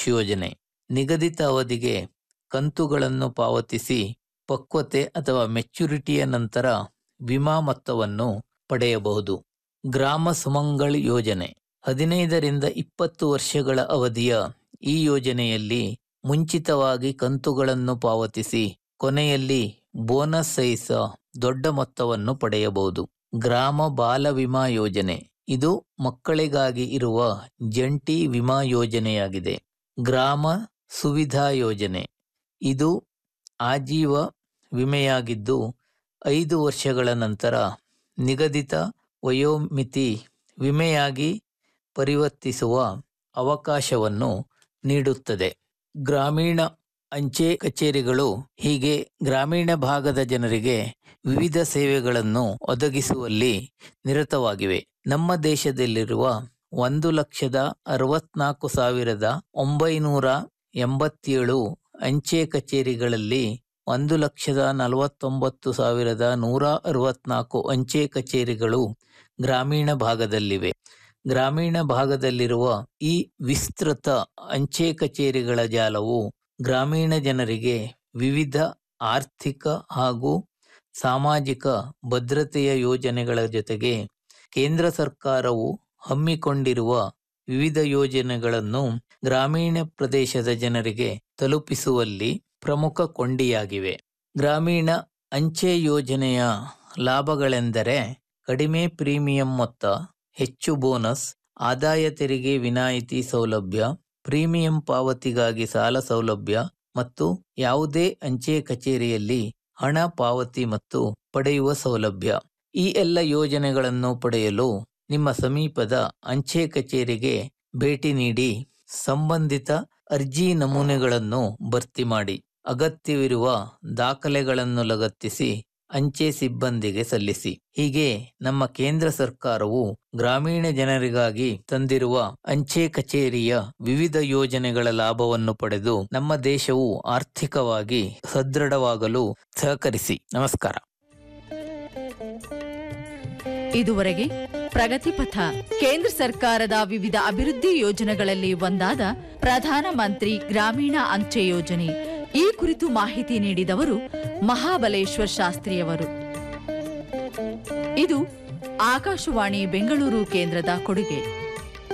ಯೋಜನೆ ನಿಗದಿತ ಅವಧಿಗೆ ಕಂತುಗಳನ್ನು ಪಾವತಿಸಿ ಪಕ್ವತೆ ಅಥವಾ ಮೆಚ್ಯುರಿಟಿಯ ನಂತರ ವಿಮಾ ಮೊತ್ತವನ್ನು ಪಡೆಯಬಹುದು ಗ್ರಾಮ ಸುಮಂಗಳ್ ಯೋಜನೆ ಹದಿನೈದರಿಂದ ಇಪ್ಪತ್ತು ವರ್ಷಗಳ ಅವಧಿಯ ಈ ಯೋಜನೆಯಲ್ಲಿ ಮುಂಚಿತವಾಗಿ ಕಂತುಗಳನ್ನು ಪಾವತಿಸಿ ಕೊನೆಯಲ್ಲಿ ಬೋನಸ್ ಸಹಿತ ದೊಡ್ಡ ಮೊತ್ತವನ್ನು ಪಡೆಯಬಹುದು ಗ್ರಾಮ ಬಾಲ ವಿಮಾ ಯೋಜನೆ ಇದು ಮಕ್ಕಳಿಗಾಗಿ ಇರುವ ಜಂಟಿ ವಿಮಾ ಯೋಜನೆಯಾಗಿದೆ ಗ್ರಾಮ ಸುವಿಧಾ ಯೋಜನೆ ಇದು ಆಜೀವ ವಿಮೆಯಾಗಿದ್ದು ಐದು ವರ್ಷಗಳ ನಂತರ ನಿಗದಿತ ವಯೋಮಿತಿ ವಿಮೆಯಾಗಿ ಪರಿವರ್ತಿಸುವ ಅವಕಾಶವನ್ನು ನೀಡುತ್ತದೆ ಗ್ರಾಮೀಣ ಅಂಚೆ ಕಚೇರಿಗಳು ಹೀಗೆ ಗ್ರಾಮೀಣ ಭಾಗದ ಜನರಿಗೆ ವಿವಿಧ ಸೇವೆಗಳನ್ನು ಒದಗಿಸುವಲ್ಲಿ ನಿರತವಾಗಿವೆ ನಮ್ಮ ದೇಶದಲ್ಲಿರುವ ಒಂದು ಲಕ್ಷದ ಅರವತ್ನಾಲ್ಕು ಸಾವಿರದ ಒಂಬೈನೂರ ಎಂಬತ್ತೇಳು ಅಂಚೆ ಕಚೇರಿಗಳಲ್ಲಿ ಒಂದು ಲಕ್ಷದ ನಲವತ್ತೊಂಬತ್ತು ಸಾವಿರದ ನೂರ ಅರವತ್ನಾಲ್ಕು ಅಂಚೆ ಕಚೇರಿಗಳು ಗ್ರಾಮೀಣ ಭಾಗದಲ್ಲಿವೆ ಗ್ರಾಮೀಣ ಭಾಗದಲ್ಲಿರುವ ಈ ವಿಸ್ತೃತ ಅಂಚೆ ಕಚೇರಿಗಳ ಜಾಲವು ಗ್ರಾಮೀಣ ಜನರಿಗೆ ವಿವಿಧ ಆರ್ಥಿಕ ಹಾಗೂ ಸಾಮಾಜಿಕ ಭದ್ರತೆಯ ಯೋಜನೆಗಳ ಜೊತೆಗೆ ಕೇಂದ್ರ ಸರ್ಕಾರವು ಹಮ್ಮಿಕೊಂಡಿರುವ ವಿವಿಧ ಯೋಜನೆಗಳನ್ನು ಗ್ರಾಮೀಣ ಪ್ರದೇಶದ ಜನರಿಗೆ ತಲುಪಿಸುವಲ್ಲಿ ಪ್ರಮುಖ ಕೊಂಡಿಯಾಗಿವೆ ಗ್ರಾಮೀಣ ಅಂಚೆ ಯೋಜನೆಯ ಲಾಭಗಳೆಂದರೆ ಕಡಿಮೆ ಪ್ರೀಮಿಯಂ ಮೊತ್ತ ಹೆಚ್ಚು ಬೋನಸ್ ಆದಾಯ ತೆರಿಗೆ ವಿನಾಯಿತಿ ಸೌಲಭ್ಯ ಪ್ರೀಮಿಯಂ ಪಾವತಿಗಾಗಿ ಸಾಲ ಸೌಲಭ್ಯ ಮತ್ತು ಯಾವುದೇ ಅಂಚೆ ಕಚೇರಿಯಲ್ಲಿ ಹಣ ಪಾವತಿ ಮತ್ತು ಪಡೆಯುವ ಸೌಲಭ್ಯ ಈ ಎಲ್ಲ ಯೋಜನೆಗಳನ್ನು ಪಡೆಯಲು ನಿಮ್ಮ ಸಮೀಪದ ಅಂಚೆ ಕಚೇರಿಗೆ ಭೇಟಿ ನೀಡಿ ಸಂಬಂಧಿತ ಅರ್ಜಿ ನಮೂನೆಗಳನ್ನು ಭರ್ತಿ ಮಾಡಿ ಅಗತ್ಯವಿರುವ ದಾಖಲೆಗಳನ್ನು ಲಗತ್ತಿಸಿ ಅಂಚೆ ಸಿಬ್ಬಂದಿಗೆ ಸಲ್ಲಿಸಿ ಹೀಗೆ ನಮ್ಮ ಕೇಂದ್ರ ಸರ್ಕಾರವು ಗ್ರಾಮೀಣ ಜನರಿಗಾಗಿ ತಂದಿರುವ ಅಂಚೆ ಕಚೇರಿಯ ವಿವಿಧ ಯೋಜನೆಗಳ ಲಾಭವನ್ನು ಪಡೆದು ನಮ್ಮ ದೇಶವು ಆರ್ಥಿಕವಾಗಿ ಸದೃಢವಾಗಲು ಸಹಕರಿಸಿ ನಮಸ್ಕಾರ ಇದುವರೆಗೆ ಪ್ರಗತಿಪಥ ಕೇಂದ್ರ ಸರ್ಕಾರದ ವಿವಿಧ ಅಭಿವೃದ್ಧಿ ಯೋಜನೆಗಳಲ್ಲಿ ಒಂದಾದ ಪ್ರಧಾನ ಮಂತ್ರಿ ಗ್ರಾಮೀಣ ಅಂಚೆ ಯೋಜನೆ ಈ ಕುರಿತು ಮಾಹಿತಿ ನೀಡಿದವರು ಮಹಾಬಲೇಶ್ವರ್ ಶಾಸ್ತ್ರಿಯವರು ಇದು ಆಕಾಶವಾಣಿ ಬೆಂಗಳೂರು ಕೇಂದ್ರದ ಕೊಡುಗೆ